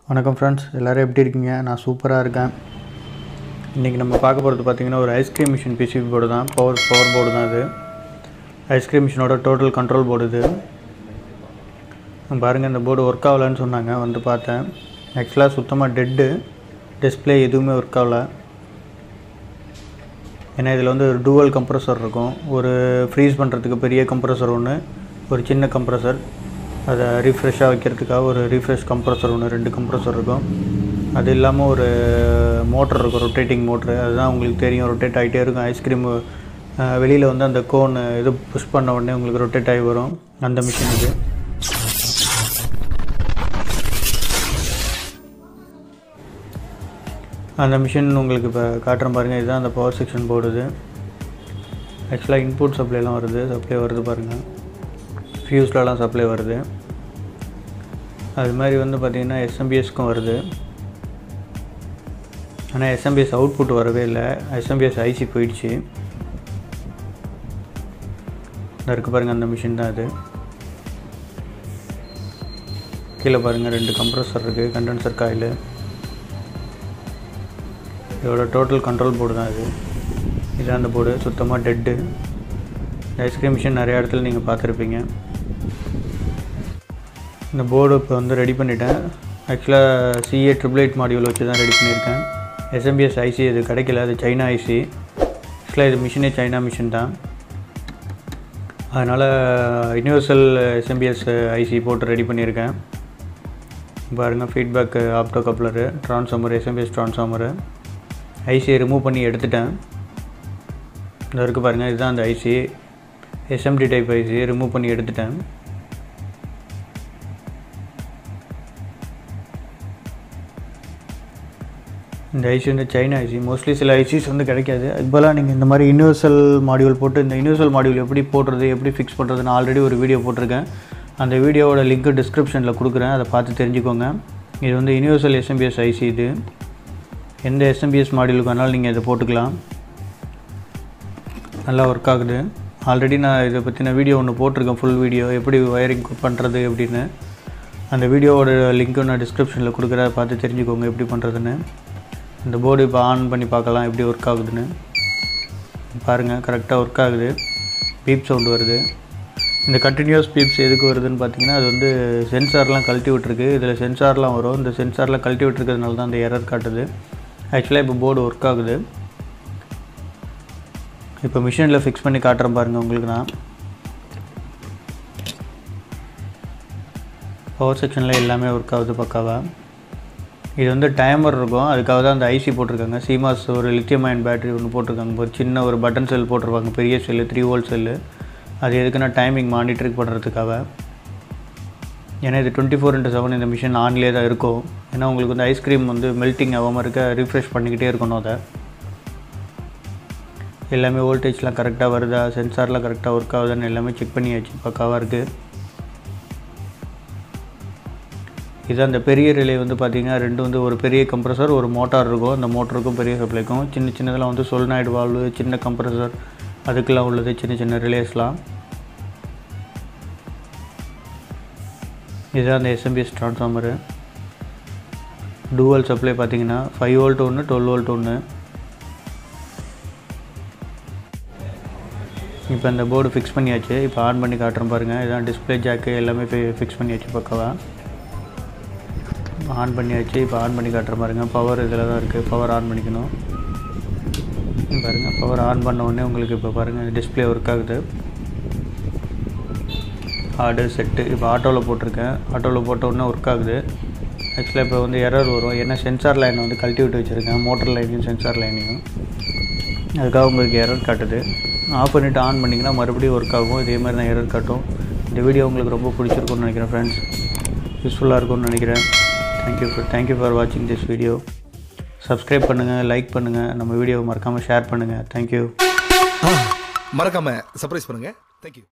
வணக்கம் ஃப்ரெண்ட்ஸ் எல்லோரும் எப்படி இருக்கீங்க நான் சூப்பராக இருக்கேன் இன்றைக்கி நம்ம பார்க்க போகிறது பார்த்திங்கன்னா ஒரு ஐஸ்கிரீம் மிஷின் பிசிபி போர்டு தான் பவர் பவர் போர்டு தான் அது ஐஸ்கிரீம் மிஷினோட டோட்டல் கண்ட்ரோல் போர்டு இது பாருங்கள் இந்த போர்டு ஒர்க் ஆகலைன்னு சொன்னாங்க வந்து பார்த்தேன் ஆக்சுவலாக சுத்தமாக டெட்டு டிஸ்பிளே எதுவுமே ஒர்க் ஆகலை ஏன்னா இதில் வந்து ஒரு டூவல் கம்ப்ரஸர் இருக்கும் ஒரு ஃப்ரீஸ் பண்ணுறதுக்கு பெரிய கம்ப்ரஸர் ஒன்று ஒரு சின்ன கம்ப்ரஸர் அதை ரீஃப்ரெஷ்ஷாக வைக்கிறதுக்காக ஒரு ரீஃப்ரெஷ் கம்ப்ரஸர் ஒன்று ரெண்டு கம்ப்ரஸர் இருக்கும் அது இல்லாமல் ஒரு மோட்டர் இருக்கும் ரொட்டேட்டிங் மோட்ரு அதுதான் உங்களுக்கு தெரியும் ரொட்டேட் ஆகிட்டே இருக்கும் ஐஸ்கிரீம் வெளியில் வந்து அந்த கோன் இது புஷ் பண்ண உடனே உங்களுக்கு ரொட்டேட் ஆகி வரும் அந்த மிஷின் இது அந்த மிஷின் உங்களுக்கு இப்போ காட்டுறேன் பாருங்கள் இதுதான் அந்த பவர் செக்ஷன் போர்டு இது ஆக்சுவலாக இன்புட் சப்ளைலாம் வருது சப்ளை வருது பாருங்கள் ஃபியூஸ்லலாம் சப்ளை வருது அது மாதிரி வந்து பார்த்திங்கன்னா எஸ்எம்பிஎஸ்க்கும் வருது ஆனால் எஸ்எம்பிஎஸ் அவுட்புட் வரவே இல்லை எஸ்எம்பிஎஸ் ஐசி போயிடுச்சு இந்த இருக்குது பாருங்கள் அந்த மிஷின் தான் அது கீழே பாருங்கள் ரெண்டு கம்ப்ரஸர் இருக்குது கண்டென்சர் காயில் இதோட டோட்டல் கண்ட்ரோல் போர்டு தான் இது இதுதான் அந்த போர்டு சுத்தமாக டெட்டு ஐஸ்கிரீம் மிஷின் நிறைய இடத்துல நீங்கள் பார்த்துருப்பீங்க இந்த போர்டு இப்போ வந்து ரெடி பண்ணிட்டேன் ஆக்சுவலாக சிஏ ட்ரிபிள் எயிட் மாடியூல் வச்சு தான் ரெடி பண்ணியிருக்கேன் எஸ்எம்பிஎஸ் ஐசி இது கிடைக்கல அது சைனா ஐசி ஆக்சுவலாக இது மிஷினே சைனா மிஷின் தான் அதனால் யூனிவர்சல் எஸ்எம்பிஎஸ் ஐசி போட்டு ரெடி பண்ணியிருக்கேன் பாருங்கள் feedback opto coupler transformer SMPS transformer ஐசியை ரிமூவ் பண்ணி எடுத்துட்டேன் இந்த இருக்குது பாருங்கள் இதுதான் அந்த IC SMD type IC remove பண்ணி எடுத்துட்டேன் இந்த ஐசி வந்து சைனா ஐசி மோஸ்ட்லி சில ஐசிஸ் வந்து கிடைக்காது அதுபோல் நீங்கள் இந்த மாதிரி யூனிவர்சல் மாடியூல் போட்டு இந்த யூனிவர்சல் மாடியூல் எப்படி போடுறது எப்படி ஃபிக்ஸ் பண்ணுறது நான் ஆல்ரெடி ஒரு வீடியோ போட்டிருக்கேன் அந்த வீடியோவோட லிங்க்கு டிஸ்கிரிப்ஷனில் கொடுக்குறேன் அதை பார்த்து தெரிஞ்சுக்கோங்க இது வந்து யூனிவர்சல் எஸ்எம்பிஎஸ் ஐசி இது எந்த எஸ்எம்பிஎஸ் மாடியூலுக்கு வேணாலும் நீங்கள் இதை போட்டுக்கலாம் நல்லா ஒர்க் ஆகுது ஆல்ரெடி நான் இதை பற்றின வீடியோ ஒன்று போட்டிருக்கேன் ஃபுல் வீடியோ எப்படி ஒயரிங் பண்ணுறது அப்படின்னு அந்த வீடியோவோட லிங்க்கும் நான் டிஸ்கிரிப்ஷனில் கொடுக்குறேன் அதை பார்த்து தெரிஞ்சுக்கோங்க எப்படி பண்ணுறதுன்னு இந்த போர்டு இப்போ ஆன் பண்ணி பார்க்கலாம் எப்படி ஒர்க் ஆகுதுன்னு பாருங்கள் கரெக்டாக ஒர்க் ஆகுது பீப் சவுண்டு வருது இந்த கண்டினியூஸ் பீப்ஸ் எதுக்கு வருதுன்னு பார்த்தீங்கன்னா அது வந்து சென்சார்லாம் கழட்டி விட்டுருக்கு இதில் சென்சார்லாம் வரும் இந்த சென்சார்லாம் கழட்டி விட்டுருக்கிறதுனால தான் அந்த எரர் காட்டுது ஆக்சுவலாக இப்போ போர்டு ஒர்க் ஆகுது இப்போ மிஷினில் ஃபிக்ஸ் பண்ணி காட்டுறேன் பாருங்கள் உங்களுக்கு நான் பவர் செக்ஷனில் எல்லாமே ஒர்க் ஆகுது பக்காவாக இது வந்து டைமர் இருக்கும் அதுக்காக தான் அந்த ஐசி போட்டிருக்காங்க சீமாஸ் ஒரு லித்தியம் அயன் பேட்டரி ஒன்று போட்டிருக்காங்க ஒரு சின்ன ஒரு பட்டன் செல் போட்டிருப்பாங்க பெரிய செல்லு த்ரீ வோல்ட் செல்லு அது எதுக்குன்னா டைமிங் மானிட்டரிங் பண்ணுறதுக்காக ஏன்னா இது டுவெண்ட்டி ஃபோர் இன்ட்டு செவன் இந்த மிஷின் ஆன்லேயே தான் இருக்கும் ஏன்னா உங்களுக்கு வந்து ஐஸ்கிரீம் வந்து மெல்ட்டிங் ஆகாமல் இருக்க ரீஃப்ரெஷ் பண்ணிக்கிட்டே இருக்கணும் அதை எல்லாமே வோல்டேஜ்லாம் கரெக்டாக வருதா சென்சார்லாம் கரெக்டாக ஒர்க் ஆகுதான்னு எல்லாமே செக் பண்ணியாச்சு பக்காவாக இருக்குது இது அந்த பெரிய ரிலே வந்து பார்த்திங்கன்னா ரெண்டு வந்து ஒரு பெரிய கம்ப்ரஸர் ஒரு மோட்டார் இருக்கும் அந்த மோட்டருக்கும் பெரிய சப்ளைக்கும் சின்ன சின்னதெல்லாம் வந்து சொல்நாய்டு வால்வு சின்ன கம்ப்ரஸர் அதுக்கெல்லாம் உள்ளது சின்ன சின்ன ரிலேஸ்லாம் இதுதான் அந்த எஸ்எம்பிஎஸ் ட்ரான்ஸ்ஃபார்மரு டூவல் சப்ளை பார்த்தீங்கன்னா ஃபைவ் வோல்ட் ஒன்று டுவெல் வோல்ட் ஒன்று இப்போ இந்த போர்டு ஃபிக்ஸ் பண்ணியாச்சு இப்போ ஆன் பண்ணி காட்டுறேன் பாருங்கள் இதான் டிஸ்பிளே ஜாக்கு எல்லாமே ஃபிக்ஸ் பண்ணியாச்சு பக்கவா ஆன் பண்ணியாச்சு இப்போ ஆன் பண்ணி காட்டுற பாருங்க பவர் இதில் தான் இருக்குது பவர் ஆன் பண்ணிக்கணும் பாருங்கள் பவர் ஆன் பண்ண உடனே உங்களுக்கு இப்போ பாருங்கள் டிஸ்பிளே ஒர்க் ஆகுது ஆர்டு செட்டு இப்போ ஆட்டோவில் போட்டிருக்கேன் ஆட்டோவில் போட்ட உடனே ஒர்க் ஆகுது ஆக்சுவலாக இப்போ வந்து எரர் வரும் ஏன்னா சென்சார் லைனை வந்து கழட்டி விட்டு வச்சுருக்கேன் மோட்டர் லைனையும் சென்சார் லைனையும் அதுக்காக உங்களுக்கு எரர் காட்டுது ஆஃப் பண்ணிவிட்டு ஆன் பண்ணிங்கன்னா மறுபடியும் ஒர்க் ஆகும் இதே மாதிரி தான் எரர் காட்டும் இந்த வீடியோ உங்களுக்கு ரொம்ப பிடிச்சிருக்கும்னு நினைக்கிறேன் ஃப்ரெண்ட்ஸ் யூஸ்ஃபுல்லாக இருக்கும்னு நினைக்கிறேன் தேங்க்யூ ஃபார் தேங்க்யூ ஃபார் வாட்சிங் திஸ் வீடியோ சப்ஸ்கிரைப் பண்ணுங்கள் லைக் பண்ணுங்கள் நம்ம வீடியோவை மறக்காமல் ஷேர் பண்ணுங்கள் தேங்க்யூ மறக்காம சர்ப்ரைஸ் பண்ணுங்க தேங்க்யூ